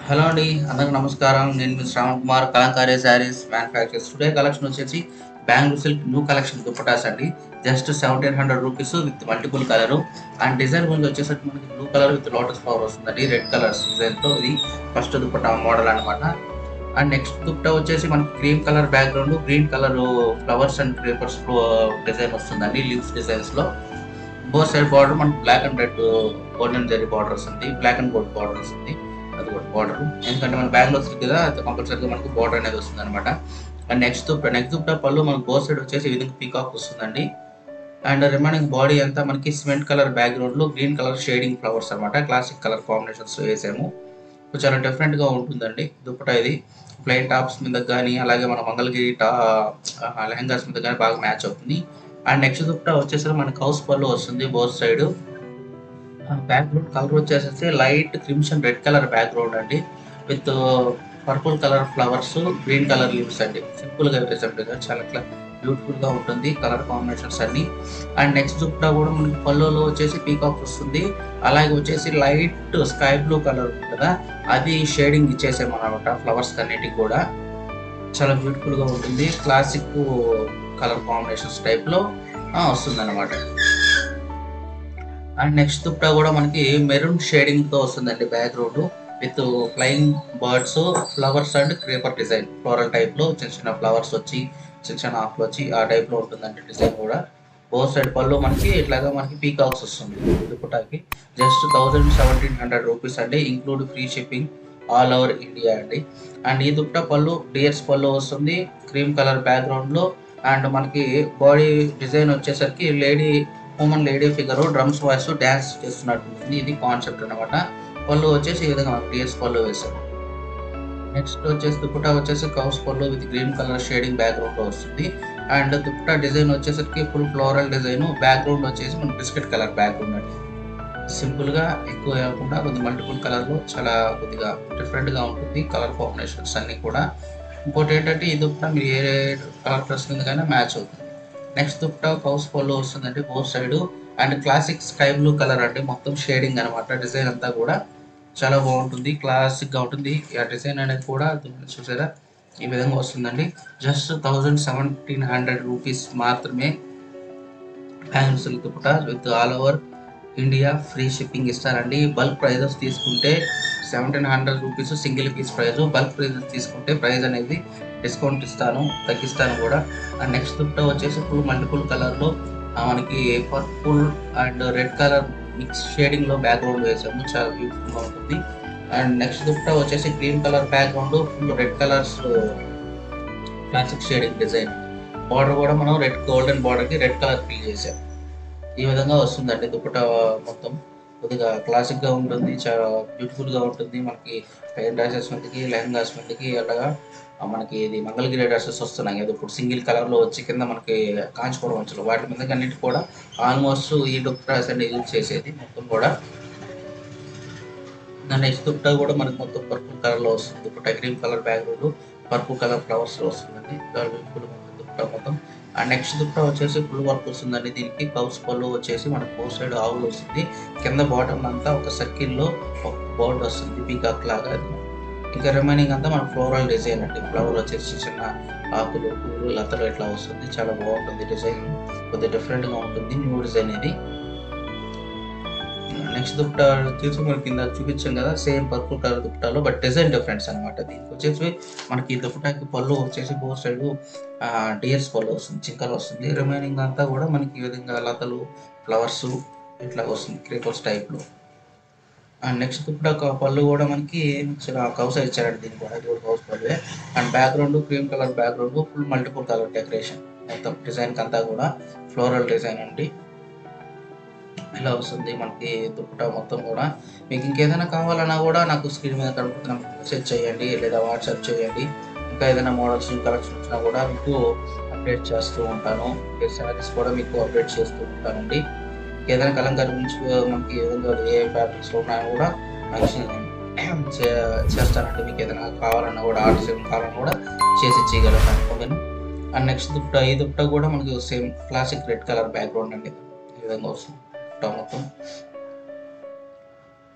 hello అండి అందరికి నమస్కారం నేను మీ Shravan Kumar Kalamkari saris manufactures today collection వచ్చేసి Bengaluru silk new collection dupattas అండి just seventeen hundred rupees with multiple colour and design గురించి వచ్చేసరికి మనకి blue colour with lotus flower వస్తుందండి రెడ్ కలర్స్ డిజైన్తో ఇది ఫస్ట్ దుప్పటా మోడల్ అనమాట అండ్ నెక్స్ట్ దుప్పటా వచ్చేసి మనకి cream colour background green colour flowers and papers design వస్తుందండి లీవ్స్ డిజైన్స్లో బోత్ సైడ్ బార్డర్ మనకి black and red golden zari border వస్తుంది బ్లాక్ అండ్ గోల్డ్ బార్డర్ వస్తుంది అది కూడా బార్డర్ ఎందుకంటే మన బ్యాంగ్లో వస్తుంది కదా కంపల్సరీగా మనకు బార్డర్ అనేది వస్తుంది అనమాట అండ్ నెక్స్ట్ నెక్స్ట్ దుప్పటా పళ్ళు మనకు బోత్ సైడ్ వచ్చేసి ఈ విధంగా పీకాక్ వస్తుందండి అండ్ రిమైనింగ్ బాడీ అంతా మనకి సిమెంట్ కలర్ బ్యాక్గ్రౌండ్ లో గ్రీన్ కలర్ షేడింగ్ ఫ్లవర్స్ అనమాట క్లాసిక్ కలర్ కాంబినేషన్స్ వేసాము చాలా డిఫరెంట్ గా ఉంటుందండి దుప్పటా ఇది ప్లెయిన్ టాప్స్ మీద కానీ అలాగే మన మంగళగిరి టా లెహంగాస్ మీద కానీ బాగా మ్యాచ్ అవుతుంది అండ్ నెక్స్ట్ దుప్పటా వచ్చేసరికి మనకి హౌస్ పళ్ళు వస్తుంది బోత్ సైడ్ బ్యాక్గ్రౌండ్ కలర్ వచ్చేసేసి light crimson red colour background అండి with purple colour flowers green colour leaves అండి సింపుల్ గా వేసాం కదా చాలా బ్యూటిఫుల్ గా ఉంటుంది కలర్ కాంబినేషన్స్ అన్ని అండ్ నెక్స్ట్ దుప్పటా కూడా మనకి పళ్ళులో వచ్చేసి పీకాక్ వస్తుంది అలాగే వచ్చేసి లైట్ స్కై బ్లూ కలర్ ఉంది కదా అది షేడింగ్ ఇచ్చేసామన్నమాట ఫ్లవర్స్ అన్నిటికి కూడా చాలా బ్యూటిఫుల్ గా ఉంటుంది క్లాసిక్ కలర్ కాంబినేషన్స్ టైప్ లో వస్తుంది అనమాట అండ్ నెక్స్ట్ దుప్పటా కూడా మనకి మెరూన్ షేడింగ్ తో వస్తుందండి background with flying birds flowers and creeper design floral type లో చిన్న చిన్న ఫ్లవర్స్ వచ్చి చిన్న చిన్న ఆకులు వచ్చి ఆ టైప్ లో ఉంటుందండి డిజైన్ కూడా బోత్ సైడ్ పళ్ళు మనకి ఇట్లాగా మనకి పీకాక్స్ వస్తుంది దుప్పటాకి just thousand seventeen hundred rupees అండి include free shipping all over India అండి అండ్ ఈ దుప్పటా పళ్ళు డియర్స్ పళ్ళు వస్తుంది క్రీమ్ కలర్ బ్యాక్గ్రౌండ్ లో అండ్ మనకి బాడీ డిజైన్ వచ్చేసరికి lady women lady figure drums వాయిస్ డ్యాన్స్ చేస్తున్నట్టు ఉంటుంది ఇది కాన్సెప్ట్ అనమాట పళ్ళు వచ్చేసి ఈ విధంగా టీఎస్ పళ్ళు వేసారు నెక్స్ట్ వచ్చేసి దుప్పటా వచ్చేసి cows pallu with green colour shading background లో వస్తుంది అండ్ దుప్పటా డిజైన్ వచ్చేసరికి ఫుల్ ఫ్లోరల్ డిజైన్ బ్యాక్గ్రౌండ్ వచ్చేసి మన బిస్కెట్ కలర్ బ్యాక్గ్రౌండ్ అండి సింపుల్ గా ఎక్కువ కాకుండా కొద్ది మల్టిపుల్ కలర్ లో చాలా కొద్దిగా డిఫరెంట్ గా ఉంటుంది కలర్ కాంబినేషన్స్ అన్ని కూడా ఇంకోటి ఏంటంటే ఈ దుప్పటా మీరు ఏ కలర్ డ్రెస్ కింద కానీ మ్యాచ్ అవుతుంది నెక్స్ట్ దుప్పటా కౌస్ పళ్ళు వస్తుందండి both side and classic sky blue colour అండి మొత్తం షేడింగ్ అనమాట డిజైన్ అంతా కూడా చాలా బాగుంటుంది క్లాసిక్ గా ఉంటుంది ఆ డిజైన్ అనేది కూడా చూసారా ఈ విధంగా వస్తుందండి just thousand seventeen hundred rupees మాత్రమే bangle silk dupatta with all over India free shipping ఇస్తారండి బల్క్ ప్రైజెస్ తీసుకుంటే seventeen hundred rupees single piece price bulk prices తీసుకుంటే ప్రైస్ అనేది డిస్కౌంట్ ఇస్తాను తగ్గిస్తాను కూడా అండ్ నెక్స్ట్ దుప్పటా వచ్చేసి ఫుల్ మల్టిపుల్ కలర్లో మనకి purple and red colour mix shading లో బ్యాక్గ్రౌండ్ వేసాము చాలా బ్యూటిఫుల్ గా ఉంటుంది అండ్ నెక్స్ట్ దుప్పటా వచ్చేసి green colour background full red colours classic shading design border కూడా మనం రెడ్ గోల్డెన్ బార్డర్ కి రెడ్ కలర్ ఫిల్ చేసాం ఈ విధంగా వస్తుందండి దుప్పటా మొత్తం కొద్దిగా క్లాసిక్ గా ఉంటుంది చాలా బ్యూటిఫుల్ గా ఉంటుంది మనకి పెయిన్ డ్రెస్సెస్ మీదకి లెహంగాస్ మీదకి అలాగా మనకి ఇది మంగళగిరి డ్రెస్సెస్ వస్తున్నాయి కదా ఇప్పుడు సింగిల్ కలర్ లో వచ్చి కింద మనకి కాంచుకోవడం వచ్చి వాటి మీద అన్నిటి కూడా ఆల్మోస్ట్ ఈ దుప్పటాస్ అన్ని యూజ్ చేసేది మొత్తం కూడా నెక్స్ట్ దుప్పటా కూడా మనకి మొత్తం పర్పుల్ కలర్ లో వస్తుంది dupatta cream colour background purple colour flowers లో వస్తుందండి చాలా బ్యూటిఫుల్ దుప్పటా మొత్తం అండ్ నెక్స్ట్ దుప్పటా వచ్చేసి ఫుల్ వర్క్ వస్తుందండి దీనికి కౌస్ పళ్ళు వచ్చేసి మనకు బోత్ సైడ్ ఆవులు వస్తుంది కింద బాటమ్ అంతా ఒక సర్కిల్ లో ఒక బోర్డ్ వస్తుంది పీకాక్ లాగా ఇంకా రిమైనింగ్ అంతా మన ఫ్లోరల్ డిజైన్ అండి ఫ్లవర్ వచ్చేసి చిన్న ఆకులు పువ్వులు లతలు ఇట్లా వస్తుంది చాలా బాగుంటుంది డిజైన్ కొద్దిగా డిఫరెంట్ గా ఉంటుంది న్యూ డిజైన్ ఇది నెక్స్ట్ దుప్పటా వచ్చేసి మనకి కింద చూపించాం కదా సేమ్ పర్పుల్ కలర్ దుప్పటాలో బట్ డిజైన్ డిఫరెన్స్ అనమాట దీనికి వచ్చేసి మనకి ఈ దుప్పటాకి పళ్ళు వచ్చేసి బోత్ సైడ్ డియర్స్ పళ్ళు వస్తుంది చింకలు వస్తుంది రిమైనింగ్ అంతా కూడా మనకి ఈ విధంగా లతలు ఫ్లవర్స్ ఇట్లా వస్తుంది క్రీపర్స్ టైప్ లో అండ్ నెక్స్ట్ దుప్పటా పళ్ళు కూడా మనకి చాలా కౌస ఇచ్చారండి దీనికి కూడా ఇది కూడా కౌస్ పళ్ళే and background cream colour background full multiple colour decoration మొత్తం డిజైన్ అంతా కూడా ఫ్లోరల్ డిజైన్ అండి ఇలా వస్తుంది మనకి దుప్పటా మొత్తం కూడా మీకు ఇంకేదైనా కావాలన్నా కూడా నాకు స్క్రీన్ మీద కనుక మెసేజ్ చేయండి లేదా వాట్సాప్ చేయండి ఇంకా ఏదైనా మోడల్స్ కలెక్షన్ వచ్చినా కూడా మీకు అప్డేట్ చేస్తూ ఉంటాను శారీస్ కూడా మీకు అప్డేట్ చేస్తూ ఉంటానండి ఏదైనా కలంకారీ గురించి మనకి ఏ విధంగా ఏ ఫ్యాబ్రిక్స్ ఉన్నాయో కూడా మెన్షన్ చేస్తానండి మీకు ఏదైనా కావాలన్నా కూడా ఆర్డర్స్ ఏమైనా కావాలన్నా కూడా చేసి ఇచ్చేయగలుగుతాను ఓకేనా అండ్ నెక్స్ట్ దుప్పటా ఈ దుప్పటా కూడా మనకి same classic red colour background అండి ఈ విధంగా వస్తుంది దుప్పటా మొత్తం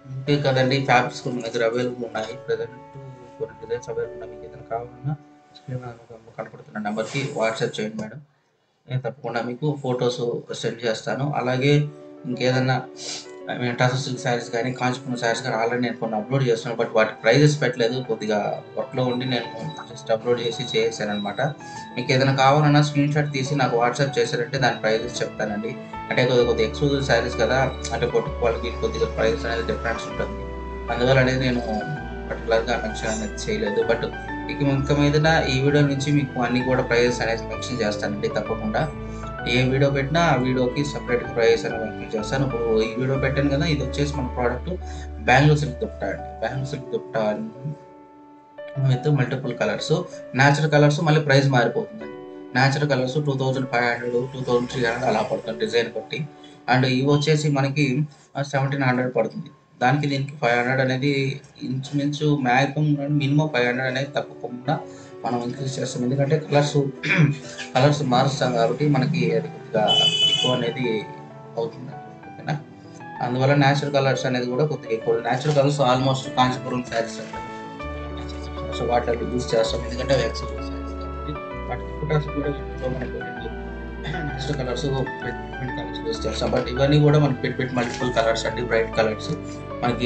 ఇంతే కదండి ఫ్యాబ్రిక్స్ మన దగ్గర అవైలబుల్ ఉన్నాయి ప్రజెంట్ కొన్ని డిజైన్స్ అవైలబుల్ ఉన్నాయి మీకు ఏదైనా కావాలన్నా స్క్రీన్ మీద కనపడుతున్న నెంబర్కి వాట్సాప్ చేయండి మేడం నేను తప్పకుండా మీకు ఫొటోస్ సెండ్ చేస్తాను అలాగే ఇంకేదన్నా టసర్ సిల్క్ శారీస్ కానీ కాంచీపురం శారీస్ కానీ ఆల్రెడీ నేను కొన్ని అప్లోడ్ చేస్తున్నాను బట్ వాటి ప్రైజెస్ పెట్టలేదు కొద్దిగా వర్క్లో ఉండి నేను జస్ట్ అప్లోడ్ చేసి చేసాను అనమాట మీకు ఏదైనా కావాలన్నా స్క్రీన్ షాట్ తీసి నాకు వాట్సాప్ చేశారంటే దాని ప్రైజెస్ చెప్తానండి అంటే కొద్దిగా కొద్దిగా ఎక్స్క్లూజివ్ శారీస్ కదా అంటే పొట్టు వాళ్ళకి కొద్దిగా ప్రైస్ అనేది డిఫరెన్స్ ఉంటుంది అందువల్ల అనేది నేను పర్టికులర్గా మెన్షన్ అనేది చేయలేదు బట్ ఇక ఇంకా మీదన ఈ వీడియో నుంచి మీకు అన్ని కూడా ప్రైజెస్ అనేది మెన్షన్ చేస్తానండి తప్పకుండా ఏ వీడియో పెట్టినా ఆ వీడియోకి సపరేట్ ప్రైస్ అనేది మెన్షన్ చేస్తాను ఇప్పుడు ఈ వీడియో పెట్టాను కదా ఇది వచ్చేసి మన ప్రోడక్ట్ బెంగళూరు సిల్క్ దుప్పటా అండి Bengaluru silk dupatta with multiple colours natural colours మళ్ళీ ప్రైస్ మారిపోతుందండి natural colours two thousand five hundred two thousand three hundred అలా పడుతుంది డిజైన్ బట్టి అండ్ ఇవి వచ్చేసి మనకి సెవెంటీన్ హండ్రెడ్ పడుతుంది దానికి దీనికి ఫైవ్ హండ్రెడ్ అనేది ఇంచుమించు మ్యాక్సిమం మినిమం ఫైవ్ హండ్రెడ్ అనేది తప్పకుండా మనం ఇంక్రీజ్ చేస్తాం ఎందుకంటే కలర్స్ కలర్స్ మారుస్తాం కాబట్టి మనకి అది కొద్దిగా ఎక్కువ అనేది అవుతుంది ఓకేనా అందువల్ల న్యాచురల్ కలర్స్ అనేది కూడా కొద్దిగా ఎక్కువ natural colours almost Kanchipuram saris so వాటిలో యూజ్ చేస్తాం ఎందుకంటే అవి ఎక్స్క్లూజివ్ శారీస్ కాబట్టి వాటి ఫోటోస్ కూడా ఇంట్లో మనకు natural colours pit colours use చేస్తాం బట్ ఇవన్నీ కూడా మనకి పిట్ పిట్ మల్టిపుల్ కలర్స్ అండి బ్రైట్ కలర్స్ మనకి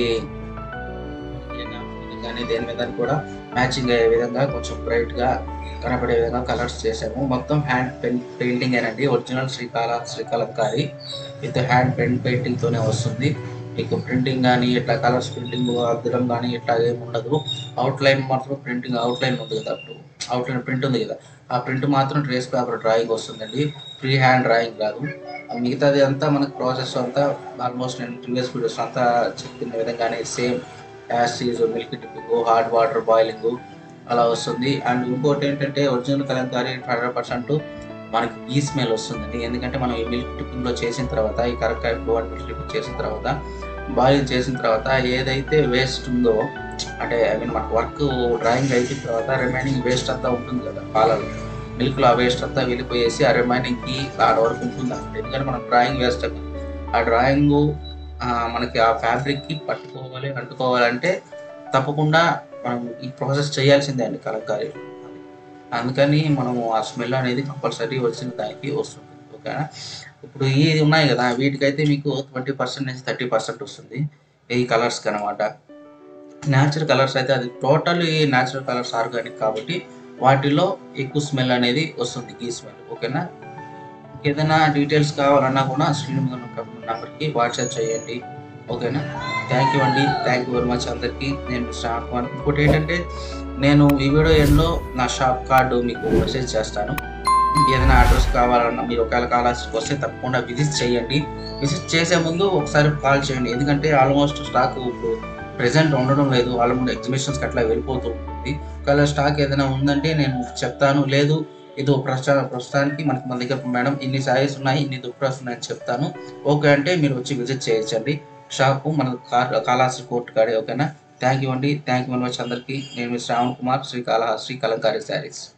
కానీ దేని మీద కూడా మ్యాచింగ్ అయ్యే విధంగా కొంచెం బ్రైట్ గా కనపడే విధంగా కలర్స్ చేసాము మొత్తం హ్యాండ్ పెన్ పెయింటింగ్ ఏనండి ఒరిజినల్ శ్రీకాళ శ్రీకాళంకారి విత్ హ్యాండ్ పెన్ పెయింటింగ్ తోనే వస్తుంది మీకు ప్రింటింగ్ కానీ ఇట్లా కలర్స్ ప్రింటింగ్ అద్దడం కానీ ఇట్లా ఏమి ఉండదు అవుట్ లైన్ మాత్రం ప్రింటింగ్ అవుట్ లైన్ ఉంది కదా అప్పుడు అవుట్ లైన్ ప్రింట్ ఉంది కదా ఆ ప్రింట్ మాత్రం ట్రేస్ పేపర్ డ్రాయింగ్ వస్తుందండి ఫ్రీ హ్యాండ్ డ్రాయింగ్ రాదు ఆ మిగతాది అంతా మనకు ప్రాసెస్ అంతా ఆల్మోస్ట్ నేను ప్రీవియస్ వీడియోస్ అంతా చెప్పిన విధంగానే same acid milk dipping hot water boiling అలా వస్తుంది అండ్ ఇంకోటి ఏంటంటే ఒరిజినల్ కలంకారీ హండ్రెడ్ పర్సెంట్ మనకి ఈ స్మెల్ వస్తుందండి ఎందుకంటే మనం ఈ మిల్క్ టిప్పింగ్లో చేసిన తర్వాత ఈ కరెక్ట్ టైప్లో మిల్క్ టిప్పింగ్ చేసిన తర్వాత బాయిలింగ్ చేసిన తర్వాత ఏదైతే వేస్ట్ ఉందో అంటే ఐ మీన్ మనకు వర్క్ డ్రాయింగ్ అయిపోయిన తర్వాత రిమైనింగ్ వేస్ట్ అంతా ఉంటుంది కదా పాలలో మిల్క్లో ఆ వేస్ట్ అంతా వెళ్ళిపోయేసి ఆ రిమైనింగ్కి ఆడ వరకు ఉంటుంది అన్నమాట ఎందుకంటే మనం డ్రాయింగ్ వేస్ట్ ఆ డ్రాయింగ్ మనకి ఆ ఫ్యాబ్రిక్కి పట్టుకోవాలి అంటుకోవాలంటే తప్పకుండా మనం ఈ ప్రాసెస్ చేయాల్సిందే అండి కలంకారీ అందుకని మనము ఆ స్మెల్ అనేది కంపల్సరీ వచ్చిన దానికి వస్తుంది ఓకేనా ఇప్పుడు ఇది ఉన్నాయి కదా వీటికైతే మీకు ట్వంటీ పర్సెంట్ నుంచి థర్టీ పర్సెంట్ వస్తుంది ఈ కలర్స్కి అనమాట న్యాచురల్ కలర్స్ అయితే అది టోటల్ న్యాచురల్ కలర్స్ ఆర్గానిక్ కాబట్టి వాటిలో ఎక్కువ స్మెల్ అనేది వస్తుంది ఈ స్మెల్ ఓకేనా ఏదైనా డీటెయిల్స్ కావాలన్నా కూడా స్క్రీన్ మీద నెంబర్కి వాట్సాప్ చేయండి ఓకేనా థ్యాంక్ యూ అండి థ్యాంక్ యూ వెరీ మచ్ అందరికీ నేను షాప్ ఇంకోటి ఏంటంటే నేను ఈ వీడియో ఎండ్లో నా షాప్ కార్డు మీకు మెసేజ్ చేస్తాను ఏదైనా అడ్రస్ కావాలన్నా మీరు ఒకవేళ కావాల్సి వస్తే తప్పకుండా విజిట్ చేయండి విజిట్ చేసే ముందు ఒకసారి కాల్ చేయండి ఎందుకంటే ఆల్మోస్ట్ స్టాక్ ఇప్పుడు ప్రెసెంట్ ఉండడం లేదు ఆల్మోస్ట్ ఎగ్జిబిషన్స్కి అట్లా వెళ్ళిపోతూ ఉంటుంది ఒకవేళ స్టాక్ ఏదైనా ఉందంటే నేను చెప్తాను లేదు ఇది ప్రస్తుత ప్రస్తుతానికి మనకి మన దగ్గర మేడం ఇన్ని సారీస్ ఉన్నాయి ఇన్ని దుప్పటాస్ ఉన్నాయని చెప్తాను ఓకే అంటే మీరు వచ్చి విజిట్ చేయొచ్చండి షాపు మన కార్ కాళహస్తి కోర్టు కాడే ఓకేనా థ్యాంక్ యూ అండి థ్యాంక్ యూ వెరీ మచ్ అందరికీ నేను మీ శ్రావణ్ కుమార్ శ్రీ కాళహస్తి కలంకారీ శారీస్